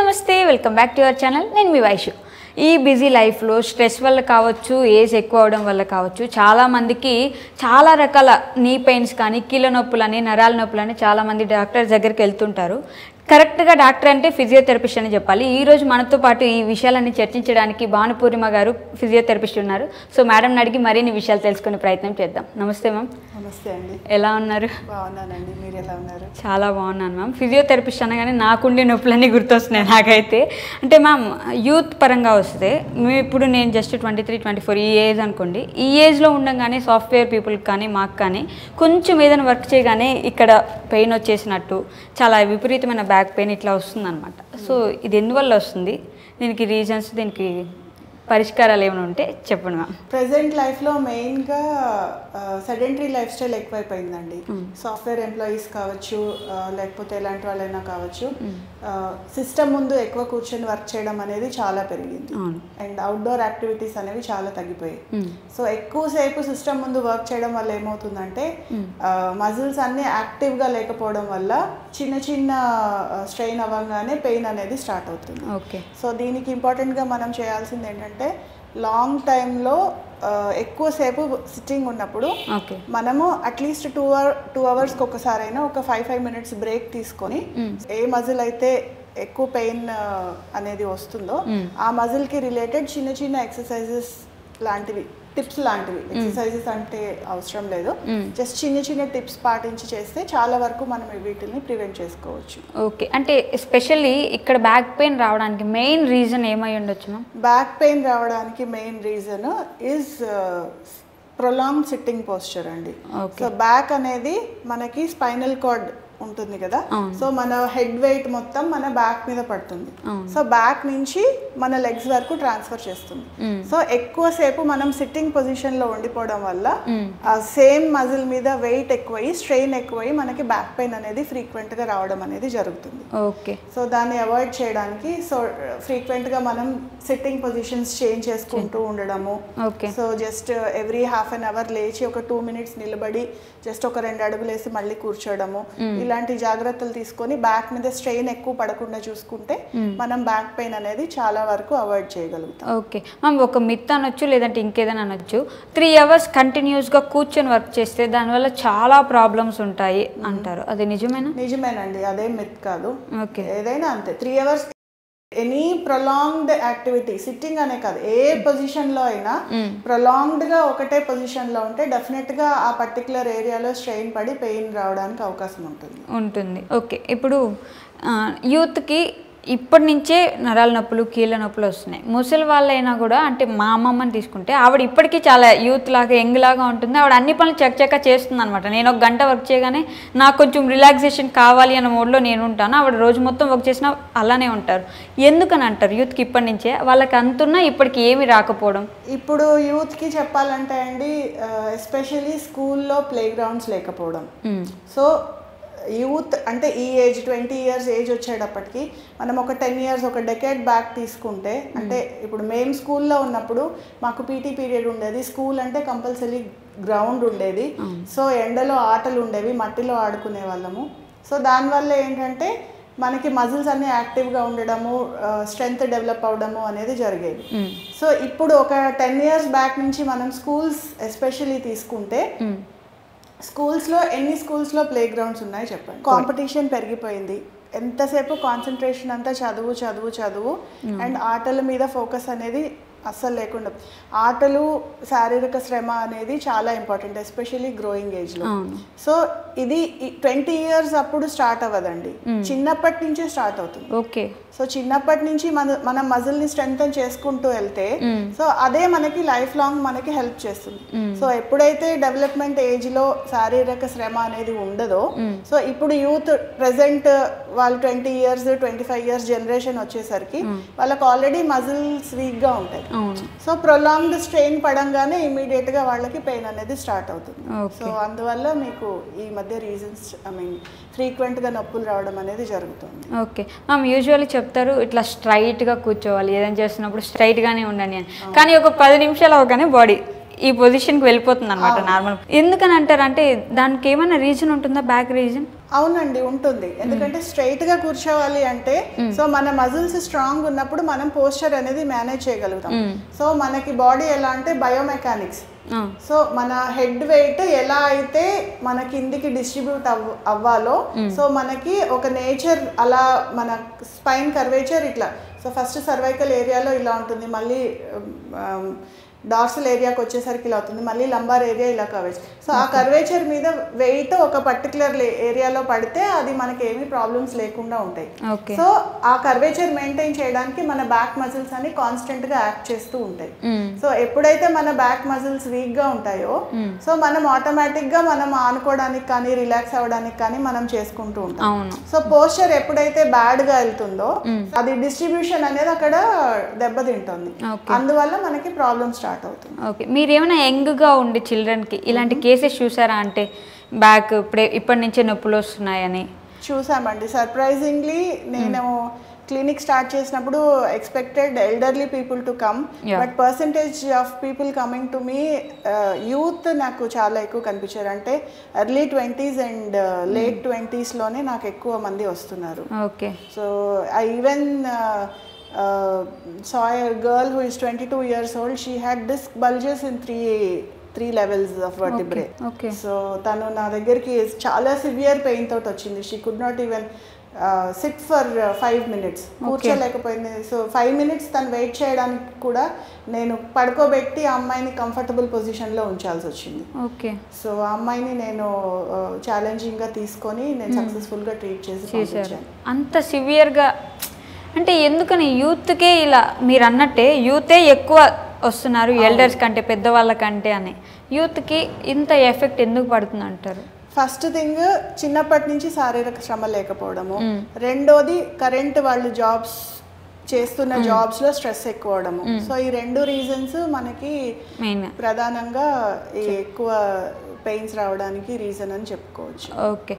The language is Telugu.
నమస్తే welcome back to your channel నేను మీ వైషు ఈ బిజీ లైఫ్లో స్ట్రెస్ వల్ల కావచ్చు ఏజ్ ఎక్కువ అవడం వల్ల కావచ్చు చాలామందికి చాలా రకాల నీ పెయిన్స్ కానీ కీళ్ళ నొప్పులని నరాల నొప్పులని చాలామంది డాక్టర్ దగ్గరికి వెళ్తుంటారు కరెక్ట్గా డాక్టర్ అంటే ఫిజియోథెరపిస్ట్ అని చెప్పాలి ఈ రోజు మనతో పాటు ఈ విషయాలన్నీ చర్చించడానికి భానుపూర్ణిమ గారు ఫిజియోథెరపిస్ట్ ఉన్నారు సో మేడంని అడిగి మరిన్ని విషయాలు తెలుసుకునే ప్రయత్నం చేద్దాం నమస్తే మ్యామ్ నమస్తే అండి ఎలా ఉన్నారు బాగున్నానండి మీరు ఎలా ఉన్నారు చాలా బాగున్నాను మ్యామ్ ఫిజియోథెరపిస్ట్ అనగానే నాకుండే నొప్పులన్నీ గుర్తొస్తున్నాయి నాకైతే అంటే మ్యామ్ యూత్ పరంగా వస్తే మేము ఇప్పుడు నేను just twenty three twenty four ఈ ఏజ్ అనుకోండి ఈ ఏజ్లో ఉండగానే సాఫ్ట్వేర్ పీపుల్కి కానీ మాకు కానీ కొంచెం ఏదైనా వర్క్ చేయగానే ఇక్కడ పెయిన్ వచ్చేసినట్టు చాలా విపరీతమైన బ్యాక్ పెయిన్ ఇట్లా వస్తుందన్నమాట సో ఇది ఎందువల్ల వస్తుంది దీనికి రీజన్స్ దీనికి పరిష్కారాలు ఏమైనా ఉంటే చెప్పండి మ్యామ్ ప్రజెంట్ లైఫ్లో మెయిన్గా సెడెంటరీ లైఫ్ స్టైల్ ఎక్కువైపోయిందండి సాఫ్ట్వేర్ ఎంప్లాయీస్ కావచ్చు ఆ, లేకపోతే ఎలాంటి వాళ్ళైనా కావచ్చు సిస్టమ్ ముందు ఎక్కువ కూర్చొని వర్క్ చేయడం అనేది చాలా పెరిగింది అవును అండ్ అవుట్డోర్ యాక్టివిటీస్ అనేవి చాలా తగ్గిపోయాయి సో ఎక్కువసేపు సిస్టమ్ ముందు వర్క్ చేయడం వల్ల ఏమవుతుందంటే మజిల్స్ అన్ని యాక్టివ్గా లేకపోవడం వల్ల చిన్న చిన్న స్ట్రెయిన్ అవ్వగానే పెయిన్ అనేది స్టార్ట్ అవుతుంది ఓకే సో దీనికి ఇంపార్టెంట్గా మనం చేయాల్సింది ఏంటంటే లాంగ్ టైంలో ఎక్కువసేపు సిట్టింగ్ ఉన్నప్పుడు ఓకే మనము అట్లీస్ట్ టూ అవర్ టూ అవర్స్కి ఒకసారైనా ఒక ఫైవ్ ఫైవ్ మినిట్స్ బ్రేక్ తీసుకొని ఏ మజిల్ అయితే ఎక్కువ పెయిన్ అనేది వస్తుందో ఆ మజిల్కి రిలేటెడ్ చిన్న చిన్న ఎక్సర్సైజెస్ లాంటివి టిప్స్ లాంటివి ఎక్సర్సైజెస్ అంటే అవసరం లేదు జస్ట్ చిన్న చిన్న టిప్స్ పాటించి చేస్తే చాలా వరకు మనం వీటిని ప్రివెంట్ చేసుకోవచ్చు ఓకే అంటే ఎస్పెషల్లీ ఇక్కడ బ్యాక్ పెయిన్ రావడానికి మెయిన్ రీజన్ ఏమై ఉండొచ్చు మ్యామ్ బ్యాక్ పెయిన్ రావడానికి main reason is prolong sitting posture అండి Okay. సో బ్యాక్ అనేది మనకి స్పైనల్ కార్డ్ ఉంటుంది కదా అవును. సో మన హెడ్ వెయిట్ మొత్తం మన బ్యాక్ మీద పడుతుంది అవును. సో బ్యాక్ నుంచి మన లెగ్స్ వరకు ట్రాన్స్ఫర్ చేస్తుంది Mm. సో ఎక్కువసేపు మనం సిట్టింగ్ పొజిషన్ లో ఉండిపోవడం వల్ల Mm. ఆ సేమ్ మజిల్ మీద వెయిట్ ఎక్కువై స్ట్రెయిన్ ఎక్కువై మనకి బ్యాక్ పెయిన్ అనేది ఫ్రీక్వెంట్ గా రావడం అనేది జరుగుతుంది ఓకే సో దాన్ని అవాయిడ్ చేయడానికి సో ఫ్రీక్వెంట్గా మనం సిట్టింగ్ పొజిషన్స్ చేంజ్ చేసుకుంటూ ఉండడము okay so just every half an hour లేచి ఒక టూ మినిట్స్ నిలబడి జస్ట్ ఒక రెండు అడుగులు వేసి మళ్ళీ కూర్చోవడము ఇలాంటి జాగ్రత్తలు తీసుకొని బ్యాక్ మీద స్ట్రెయిన్ ఎక్కువ పడకుండా చూసుకుంటే మనం బ్యాక్ పెయిన్ అనేది చాలా వరకు అవాయిడ్ చేయగలుగుతాం ఓకే మ్యామ్ ఒక మిత్ అనొచ్చు లేదంటే ఇంకేదైనా అనొచ్చు త్రీ అవర్స్ కంటిన్యూస్గా కూర్చొని వర్క్ చేస్తే దానివల్ల చాలా ప్రాబ్లమ్స్ ఉంటాయి అంటారు అది నిజమేనా నిజమేనండి అదే మిత్ కాదు ఓకే ఏదైనా అంతే three hours any prolonged activity sitting అనే కాదు ఏ పొజిషన్ లో అయినా ప్రొలాంగ్డ్ గా ఒకటే పొజిషన్ లో ఉంటే డెఫినెట్ గా ఆ పర్టికులర్ ఏరియాలో స్ట్రెయిన్ పడి పెయిన్ రావడానికి అవకాశం ఉంటుంది ఉంటుంది ఓకే ఇప్పుడు ఆ, యూత్కి ఇప్పటి నుంచే నరాల నొప్పులు కీళ్ళ నొప్పులు వస్తున్నాయి ముసలి వాళ్ళైనా కూడా అంటే మా అమ్మమ్మని తీసుకుంటే ఆవిడ ఇప్పటికీ చాలా యూత్ లాగా యంగ్ లాగా ఉంటుంది ఆవిడ అన్ని పనులు చకచక చేస్తుంది అనమాట నేను ఒక గంట వర్క్ చేయగానే నాకు కొంచెం రిలాక్సేషన్ కావాలి అన్న మోడ్లో నేను ఉంటాను ఆవిడ రోజు మొత్తం వర్క్ చేసినా అలానే ఉంటారు ఎందుకని అంటారు యూత్కి ఇప్పటి నుంచే వాళ్ళకి అంతున్నా ఇప్పటికి ఏమీ రాకపోవడం ఇప్పుడు యూత్ కి చెప్పాలంటే అండి ఎస్పెషలీ స్కూల్లో ప్లే గ్రౌండ్స్ లేకపోవడం మ్మ్. సో యూత్ అంటే ఈ ఏజ్ ట్వంటీ ఇయర్స్ ఏజ్ వచ్చేటప్పటికి మనం ఒక టెన్ ఇయర్స్ ఒక డెకేడ్ బ్యాక్ తీసుకుంటే అంటే ఇప్పుడు మేము స్కూల్లో ఉన్నప్పుడు మాకు పీటీ పీరియడ్ ఉండేది స్కూల్ అంటే కంపల్సరీ గ్రౌండ్ ఉండేది సో ఎండలో ఆటలు ఉండేవి మట్టిలో ఆడుకునే వాళ్ళము సో దానివల్ల ఏంటంటే మనకి మజిల్స్ అన్ని యాక్టివ్గా ఉండడము స్ట్రెంగ్త్ డెవలప్ అవడము అనేది జరిగేది మ్మ్. సో ఇప్పుడు ఒక టెన్ ఇయర్స్ బ్యాక్ నుంచి మనం స్కూల్స్ ఎస్పెషల్లీ తీసుకుంటే మ్మ్. స్కూల్స్లో ఎన్ని స్కూల్స్లో ప్లే గ్రౌండ్స్ ఉన్నాయి చెప్పండి కాంపిటీషన్ పెరిగిపోయింది ఎంతసేపు కాన్సన్ట్రేషన్ అంతా చదువు చదువు చదువు అండ్ ఆటల మీద ఫోకస్ అనేది అస్సలు లేకుండా ఆటలు శారీరక శ్రమ అనేది చాలా ఇంపార్టెంట్ ఎస్పెషల్లీ గ్రోయింగ్ ఏజ్లో అవును సో ఇది ట్వంటీ ఇయర్స్ అప్పుడు స్టార్ట్ అవ్వదండి చిన్నప్పటి నుంచే స్టార్ట్ అవుతుంది ఓకే సో చిన్నప్పటి నుంచి మన మన మజిల్ని స్ట్రెంగ్తన్ చేసుకుంటూ వెళ్తే సో అదే మనకి లైఫ్ లాంగ్ మనకి హెల్ప్ చేస్తుంది సో ఎప్పుడైతే డెవలప్మెంట్ ఏజ్లో శారీరక శ్రమ అనేది ఉండదో సో ఇప్పుడు యూత్ ప్రెసెంట్ వాళ్ళు twenty years twenty five years generation వచ్చేసరికి వాళ్ళకి ఆల్రెడీ మజిల్స్ వీక్గా ఉంటాయి అవును సో ప్రొలాంగ్డ్ స్ట్రెయిన్ పడంగానే ఇమీడియట్ గా వాళ్ళకి పెయిన్ అనేది స్టార్ట్ అవుతుంది Okay. సో అందువల్ల మీకు ఈ మధ్య రీజన్స్ ఐ మీన్ ఫ్రీక్వెంట్ గా నొప్పులు రావడం అనేది జరుగుతుంది ఓకే మ్యామ్ యూజువల్లీ చెప్తారు ఇట్లా స్ట్రైట్గా కూర్చోవాలి ఏదైనా చేస్తున్నప్పుడు స్ట్రైట్గానే ఉండండి అని కానీ ఒక పది నిమిషాలు అవగానే బాడీ ఈ పొజిషన్కి వెళ్ళిపోతుంది అనమాట నార్మల్ ఎందుకని అంటారు అంటే దానికి ఏమైనా రీజన్ ఉంటుందా బ్యాక్ రీజన్ అవునండి ఉంటుంది ఎందుకంటే స్ట్రైట్ గా కూర్చోవాలి అంటే సో మన మజిల్స్ స్ట్రాంగ్ ఉన్నప్పుడు మనం పోస్చర్ అనేది మేనేజ్ చేయగలుగుతాం సో మనకి బాడీ ఎలా అంటే బయోమెకానిక్స్ ఆ, సో మన హెడ్ వెయిట్ ఎలా అయితే మన కిందికి డిస్ట్రిబ్యూట్ అవ్ అవ్వాలో సో మనకి ఒక నేచర్ అలా మన స్పైన్ కర్వేచర్ ఇట్లా సో ఫస్ట్ సర్వైకల్ ఏరియాలో ఇలా ఉంటుంది మళ్ళీ డార్సల్ ఏరియాకి వచ్చేసరికి ఇలా అవుతుంది మళ్ళీ లంబార్ ఏరియా ఇలా కర్వేచర్ సో ఆ కర్వేచర్ మీద వెయిట్ ఒక పర్టికులర్ ఏరియాలో పడితే అది మనకి ఏమీ ప్రాబ్లమ్స్ లేకుండా ఉంటాయి ఓకే సో ఆ కర్వేచర్ మెయింటైన్ చేయడానికి మన బ్యాక్ మజిల్స్ అని కాన్స్టెంట్ గా యాక్ట్ చేస్తూ ఉంటాయి మ్మ్. సో ఎప్పుడైతే మన బ్యాక్ మజిల్స్ వీక్ గా ఉంటాయో సో మనం ఆటోమేటిక్ గా మనం ఆనుకోవడానికి కానీ రిలాక్స్ అవ్వడానికి కానీ మనం చేసుకుంటూ ఉంటాం అవును సో పోస్చర్ ఎప్పుడైతే బ్యాడ్ గా వెళ్తుందో అది డిస్ట్రిబ్యూషన్ అనేది అక్కడ దెబ్బతింటుంది ఓకే అందువల్ల మనకి ప్రాబ్లమ్ స్టార్ట్ అవుతుంది ఓకే మీరు ఏమైనా యంగ్గా ఉండి చిల్డ్రన్కి ఇలాంటి కేసెస్ చూసారా అంటే బ్యాక్ ఇప్పుడే ఇప్పటి నుంచే నొప్పులు వస్తున్నాయని చూసామండి సర్ప్రైజింగ్లీ నేను క్లినిక్ స్టార్ట్ చేసినప్పుడు expected elderly people to come Yeah. But percentage of people coming to me youth నాకు చాలా ఎక్కువ కనిపించారు అంటే ఎర్లీ ట్వంటీస్ అండ్ లేట్ ట్వంటీస్లోనే నాకు ఎక్కువ మంది వస్తున్నారు okay so I even saw a girl who is 22 years old she had disc bulges in three three levels of vertebrae okay so తను నా దగ్గరికి చాలా సివియర్ పెయిన్ తోటి వచ్చింది she could not even sit for five minutes కూర్చోలేకపోయింది సో ఫైవ్ మినిట్స్ తను వెయిట్ చేయడానికి కూడా నేను పడుకోబెట్టి ఆ అమ్మాయిని కంఫర్టబుల్ పొజిషన్లో ఉంచాల్సి వచ్చింది ఓకే సో ఆ అమ్మాయిని నేను ఛాలెంజింగ్గా తీసుకొని నేను సక్సెస్ఫుల్గా ట్రీట్ చేసి చేశారు పంపించాను అంత సివియర్గా అంటే ఎందుకని యూత్కే ఇలా మీరు అన్నట్టే యూతే ఎక్కువ వస్తున్నారు ఎల్డర్స్ కంటే పెద్దవాళ్ళ కంటే అని యూత్కి ఇంత ఎఫెక్ట్ ఎందుకు పడుతుంది అంటారు ఫస్ట్ థింగ్ చిన్నప్పటి నుంచి శారీరక శ్రమ లేకపోవడము రెండోది కరెంట్ వాళ్ళు జాబ్స్ చేస్తున్న జాబ్స్ లో స్ట్రెస్ ఎక్కువ అవడము సో ఈ రెండు రీజన్స్ మనకి మెయిన్ ప్రధానంగా ఈ ఎక్కువ పెయిన్స్ రావడానికి రీజన్ అని చెప్పుకోవచ్చు ఓకే